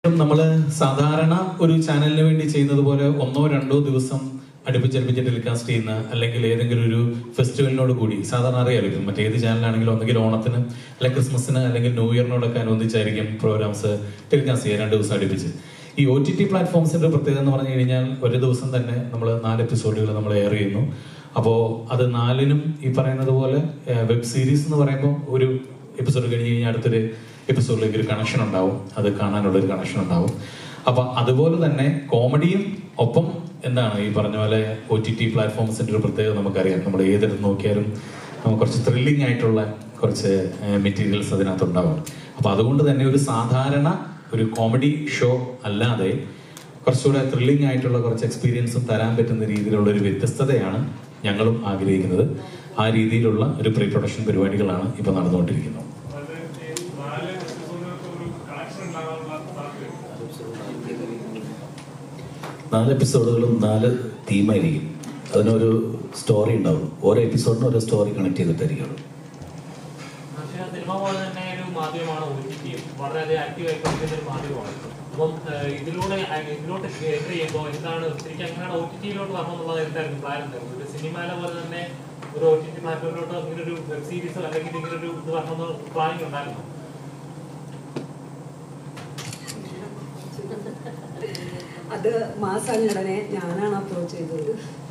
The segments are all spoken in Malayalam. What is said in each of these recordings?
നമ്മൾ സാധാരണ ഒരു ചാനലിന് വേണ്ടി ചെയ്യുന്നത് പോലെ ഒന്നോ രണ്ടോ ദിവസം അടുപ്പിച്ചടുപ്പിച്ച് ടെലികാസ്റ്റ് ചെയ്യുന്ന അല്ലെങ്കിൽ ഏതെങ്കിലും ഒരു ഫെസ്റ്റിവലിനോട് കൂടി സാധാരണ അറിയാലോ ഇത് മറ്റേത് ചാനലാണെങ്കിലും ഒന്നെങ്കിൽ ഓണത്തിന് അല്ലെങ്കിൽ ക്രിസ്മസിന് അല്ലെങ്കിൽ ന്യൂ ഇയറിനോടൊക്കെ അനുബന്ധിച്ചായിരിക്കും പ്രോഗ്രാംസ് ടെലികാസ്റ്റ് ചെയ്യുക രണ്ട് ദിവസം അടുപ്പിച്ച് ഈ ഒ ടി ടി പ്ലാറ്റ്ഫോംസിന്റെ പ്രത്യേകത എന്ന് പറഞ്ഞു കഴിഞ്ഞാൽ ഒരു ദിവസം തന്നെ നമ്മൾ നാല് എപ്പിസോഡുകൾ നമ്മൾ എയർ ചെയ്യുന്നു അപ്പോൾ അത് നാലിനും ഈ പറയുന്നത് പോലെ വെബ് സീരീസ് എന്ന് പറയുമ്പോൾ ഒരു എപ്പിസോഡ് കഴിഞ്ഞ് കഴിഞ്ഞാൽ അടുത്തൊരു എപ്പിസോഡിലേക്ക് ഒരു കണക്ഷൻ ഉണ്ടാവും അത് കാണാനുള്ള ഒരു കണക്ഷൻ ഉണ്ടാവും അപ്പൊ അതുപോലെ തന്നെ കോമഡിയും ഒപ്പം എന്താണ് ഈ പറഞ്ഞ പോലെ ഒ ടി ടി പ്ലാറ്റ്ഫോംസിന്റെ ഒരു പ്രത്യേകത നമുക്കറിയാം നമ്മൾ ഏതെടുത്ത് നോക്കിയാലും നമുക്ക് കുറച്ച് ത്രില്ലിംഗ് ആയിട്ടുള്ള കുറച്ച് മെറ്റീരിയൽസ് അതിനകത്ത് ഉണ്ടാവും അപ്പൊ അതുകൊണ്ട് തന്നെ ഒരു സാധാരണ ഒരു കോമഡി ഷോ അല്ലാതെ കുറച്ചുകൂടെ ത്രില്ലിംഗ് ആയിട്ടുള്ള കുറച്ച് എക്സ്പീരിയൻസും തരാൻ പറ്റുന്ന രീതിയിലുള്ള ഒരു വ്യത്യസ്തതയാണ് ഞങ്ങളും ആഗ്രഹിക്കുന്നത് ആ രീതിയിലുള്ള ഒരു പ്രീ പ്രൊഡക്ഷൻ പരിപാടികളാണ് ഇപ്പൊ നടന്നുകൊണ്ടിരിക്കുന്നത് നാല് എപ്പിസോഡുകളും നാല് തീമായിരിക്കും അതിനൊരു സ്റ്റോറി ഉണ്ടാവും ഓരോ എപ്പിസോഡിനും ഓരോ സ്റ്റോറി കണക്ട് ചെയ്തിട്ടായിരിക്കും പക്ഷേ ആ സിനിമ പോലെ തന്നെ ഒരു മാധ്യമമാണ് ഒ ടി ടി വളരെയധികം ആക്റ്റീവ് ആയിക്കൊണ്ടിരിക്കുന്ന ഒരു മാധ്യമമാണ് അപ്പം ഏഹ്, ഇതിലൂടെ ആ- ഇതിലോട്ട് എൻട്രി ചെയ്യുമ്പോൾ എന്താണ് ശരിക്കും അങ്ങനെയാണ് ഒ ടി ടിയിലോട്ട് വരണം എന്നുള്ളത് എന്തായിരുന്നു പ്ലാൻ എന്തായിരുന്നു ഒരു സിനിമയിലെ പോലെ തന്നെ ഒരു ഒ ടി ടി പ്ലാറ്റ്ഫോമിലോട്ട് ഇങ്ങനെ ഒരു വെബ് സീരീസോ അല്ലെങ്കിൽ ഇങ്ങനെ ഒരു ഇത് വരണമെന്ന് പ്ലാനിങ് ഉണ്ടായിരുന്നു അത് മാസങ്ങടനെ ഞാനാണ് അപ്രോച്ച് ചെയ്തത്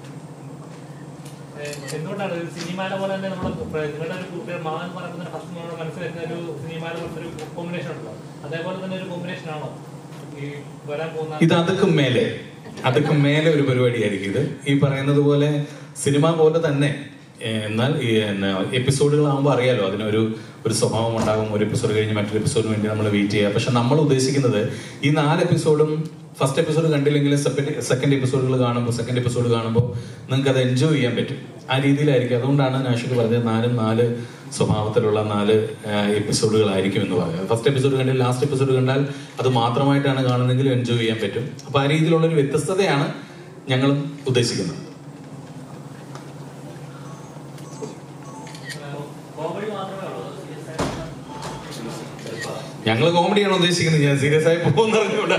ഏഹ്, എന്തുകൊണ്ടാണ് ഒരു സിനിമയിലെ പോലെ തന്നെ നമ്മുടെ പ്ര- നിങ്ങളുടെ ഒരു കൂട്ടുകാർ മാൻ എന്ന് പറയുമ്പോൾ ഫസ്റ്റ് നമ്മുടെ മനസ്സിൽ വരുന്ന ഒരു സിനിമയിലെ പോലത്തെ ഒരു കോമ്പിനേഷൻ ഉണ്ടല്ലോ അതേപോലെ തന്നെ ഒരു കോമ്പിനേഷൻ ആണോ ഈ വരാൻ പോകുന്ന ഇത് അതുക്കും മേലെ അതുക്കും മേലെ ഒരു പരിപാടിയായിരിക്കും ഇത് ഈ പറയുന്നത് പോലെ സിനിമ പോലെ തന്നെ ഏഹ്, എന്നാൽ ഈ എപ്പിസോഡുകളാകുമ്പോൾ അറിയാലോ അതിനൊരു ഒരു സ്വഭാവം ഉണ്ടാകും ഒരു എപ്പിസോഡ് കഴിഞ്ഞ് മറ്റൊരു എപ്പിസോഡിന് വേണ്ടി നമ്മൾ വെയിറ്റ് ചെയ്യുക പക്ഷെ നമ്മൾ ഉദ്ദേശിക്കുന്നത് ഈ നാല് എപ്പിസോഡും ഫസ്റ്റ് എപ്പിസോഡ് കണ്ടില്ലെങ്കിൽ സെക്കൻഡ് എപ്പിസോഡുകൾ കാണുമ്പോൾ സെക്കൻഡ് എപ്പിസോഡ് കാണുമ്പോൾ നിങ്ങൾക്ക് അത് എൻജോയ് ചെയ്യാൻ പറ്റും ആ രീതിയിലായിരിക്കും അതുകൊണ്ടാണ് നാഷിക്ക് പറഞ്ഞത് നാലും നാല് സ്വഭാവത്തിലുള്ള നാല് എപ്പിസോഡുകളായിരിക്കും എന്ന് പറയുന്നത് ഫസ്റ്റ് എപ്പിസോഡ് കണ്ടിൽ ലാസ്റ്റ് എപ്പിസോഡ് കണ്ടാൽ അത് മാത്രമായിട്ടാണ് കാണുന്നതെങ്കിലും എൻജോയ് ചെയ്യാൻ പറ്റും അപ്പൊ ആ രീതിയിലുള്ള ഒരു വ്യത്യസ്തതയാണ് ഞങ്ങളും ഉദ്ദേശിക്കുന്നത് കോമഡി മാത്രമേ ഉള്ളൂ സീരിയസ് ആയിട്ട് ഞങ്ങൾ കോമഡിയാണ് ഉദ്ദേശിക്കുന്നത് ഞാൻ സീരിയസ് ആയി പോകുന്ന അറിഞ്ഞൂടാ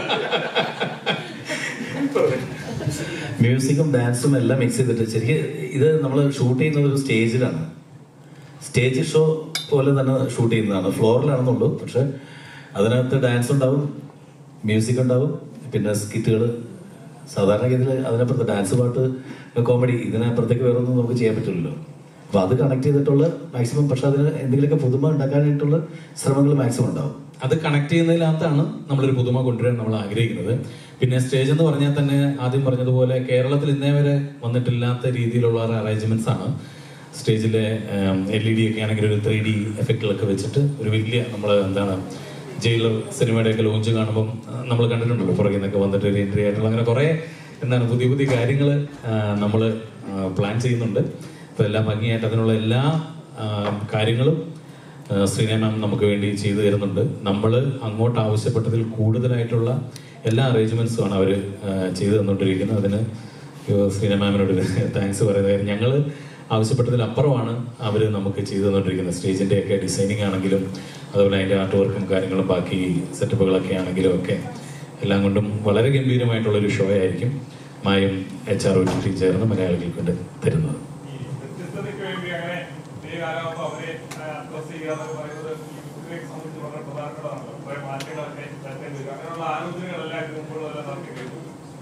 മ്യൂസിക്കും ഡാൻസും എല്ലാം മിക്സ് ചെയ്തിട്ട് ശരിക്കും ഇത് നമ്മൾ ഷൂട്ട് ചെയ്യുന്നത് ഒരു സ്റ്റേജിലാണ് സ്റ്റേജ് ഷോ പോലെ തന്നെ ഷൂട്ട് ചെയ്യുന്നതാണ് ഫ്ലോറിലാണെന്നുള്ളൂ പക്ഷെ അതിനകത്ത് ഡാൻസ് ഉണ്ടാവും മ്യൂസിക് ഉണ്ടാവും പിന്നെ സ്കിറ്റുകൾ സാധാരണഗതിയിൽ അതിനപ്പുറത്ത് ഡാൻസ് പാട്ട് കോമഡി ഇതിനപ്പുറത്തേക്ക് വേറെ ഒന്നും നമുക്ക് ചെയ്യാൻ പറ്റില്ലല്ലോ അപ്പൊ അത് കണക്ട് ചെയ്തിട്ടുള്ള മാക്സിമം പക്ഷെ അതിന് എന്തെങ്കിലുമൊക്കെ പുതുമ ഉണ്ടാക്കാനായിട്ടുള്ള ശ്രമങ്ങൾ മാക്സിമം ഉണ്ടാവും അത് കണക്ട് ചെയ്യുന്നതിനകത്താണ് നമ്മളൊരു പുതുമ കൊണ്ടുവരാൻ നമ്മൾ ആഗ്രഹിക്കുന്നത് പിന്നെ സ്റ്റേജ് എന്ന് പറഞ്ഞാൽ തന്നെ ആദ്യം പറഞ്ഞതുപോലെ കേരളത്തിൽ ഇന്നേ വരെ വന്നിട്ടില്ലാത്ത രീതിയിലുള്ള അറേഞ്ച്മെന്റ്സ് ആണ് സ്റ്റേജിലെ എൽ ഇ ഡി ഒക്കെ ആണെങ്കിൽ ഒരു ത്രീ ഡി എഫക്റ്റുകളൊക്കെ വെച്ചിട്ട് ഒരു വലിയ നമ്മൾ എന്താണ് ജയിലർ സിനിമയുടെ ഒക്കെ ലോഞ്ച് കാണുമ്പം നമ്മൾ കണ്ടിട്ടുണ്ടല്ലോ പുറകിൽ നിന്നൊക്കെ വന്നിട്ട് ഒരു എൻട്രി ആയിട്ടുള്ള അങ്ങനെ കുറെ എന്താണ് പുതിയ പുതിയ കാര്യങ്ങൾ നമ്മൾ പ്ലാൻ ചെയ്യുന്നുണ്ട് അപ്പോൾ എല്ലാം ഭംഗിയായിട്ട് അതിനുള്ള എല്ലാ ആ, കാര്യങ്ങളും ശ്രീനാ മാം നമുക്ക് വേണ്ടി ചെയ്തു തരുന്നുണ്ട് നമ്മൾ അങ്ങോട്ട് ആവശ്യപ്പെട്ടതിൽ കൂടുതലായിട്ടുള്ള എല്ലാ അറേഞ്ച്മെന്റ്സും ആണ് അവർ ചെയ്തു തന്നുകൊണ്ടിരിക്കുന്നത് അതിന് ശ്രീനാ മാമിനോട് താങ്ക്സ് പറയുന്നത് കാര്യം ഞങ്ങൾ ആവശ്യപ്പെട്ടതിൽ അപ്പുറമാണ് അവർ നമുക്ക് ചെയ്തു തന്നുകൊണ്ടിരിക്കുന്നത് സ്റ്റേജിന്റെ ഒക്കെ ഡിസൈനിങ് ആണെങ്കിലും അതുപോലെ അതിന്റെ ആർട്ട് വർക്കും കാര്യങ്ങളും ബാക്കി സെറ്റപ്പുകളൊക്കെ ആണെങ്കിലും ഒക്കെ എല്ലാം കൊണ്ടും വളരെ ഗംഭീരമായിട്ടുള്ള ഒരു ഷോ ആയിരിക്കും മായും എച്ച് ആർ ഒ ടി ചേർന്ന് മലയാളികൾക്ക് വേണ്ടി തരുന്നത് ഈ വ്യത്യസ്തതയ്ക്ക് വേണ്ടി അങ്ങനെ ഈ കാലമാകുമ്പോൾ അവരെ അഡ്രസ് ചെയ്യുക എന്നൊക്കെ പറയുന്നത് ഈ കുട്ടികളെ സംബന്ധിച്ച് വളരെ പ്രധാനപ്പെട്ടതാണല്ലോ കുറെ മാറ്റങ്ങളൊക്കെ വരുത്തേണ്ടി വരും അങ്ങനെയുള്ള ആലോചനകളെല്ലാം ഇതിന് മുമ്പുള്ളതെല്ലാം നടത്തി കഴിഞ്ഞു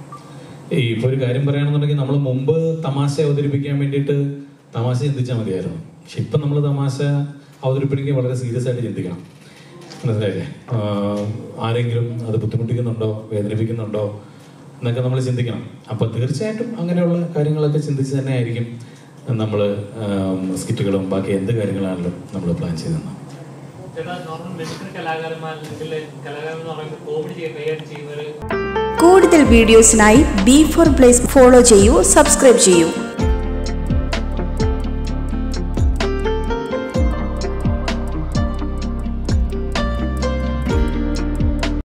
ഈ ഇപ്പൊ ഒരു കാര്യം പറയുകയാണെന്നുണ്ടെങ്കിൽ നമ്മൾ മുമ്പ് തമാശ അവതരിപ്പിക്കാൻ വേണ്ടിയിട്ട് തമാശ ചിന്തിച്ചാൽ മതിയായിരുന്നു പക്ഷെ ഇപ്പൊ നമ്മൾ തമാശ അവതരിപ്പിക്കാൻ വളരെ സീരിയസ് ആയിട്ട് ചിന്തിക്കണം മനസ്സിലായില്ലേ ആഹ് ആരെങ്കിലും അത് ബുദ്ധിമുട്ടിക്കുന്നുണ്ടോ വേദനിപ്പിക്കുന്നുണ്ടോ എന്നൊക്കെ നമ്മൾ ചിന്തിക്കണം അപ്പൊ തീർച്ചയായിട്ടും അങ്ങനെയുള്ള കാര്യങ്ങളൊക്കെ ചിന്തിച്ച് തന്നെ ആയിരിക്കും നമ്മൾ സ്കിറ്റുകളും ബാക്കി എന്ത് കാര്യങ്ങളാണെങ്കിലും നമ്മൾ പ്ലാൻ ചെയ്തത് ചേട്ടാ നോർമൽ മെഡിക്കൽ കലാകാരന്മാർ അല്ലെങ്കിൽ കലാകാരൻ എന്ന് പറയുമ്പോൾ കോമഡി കൈകാര്യം ചെയ്യുന്നവര് കൂടുതൽ വീഡിയോസിനായി ബി ഫോർ പ്ലേസ് ഫോളോ ചെയ്യൂ സബ്സ്ക്രൈബ് ചെയ്യൂ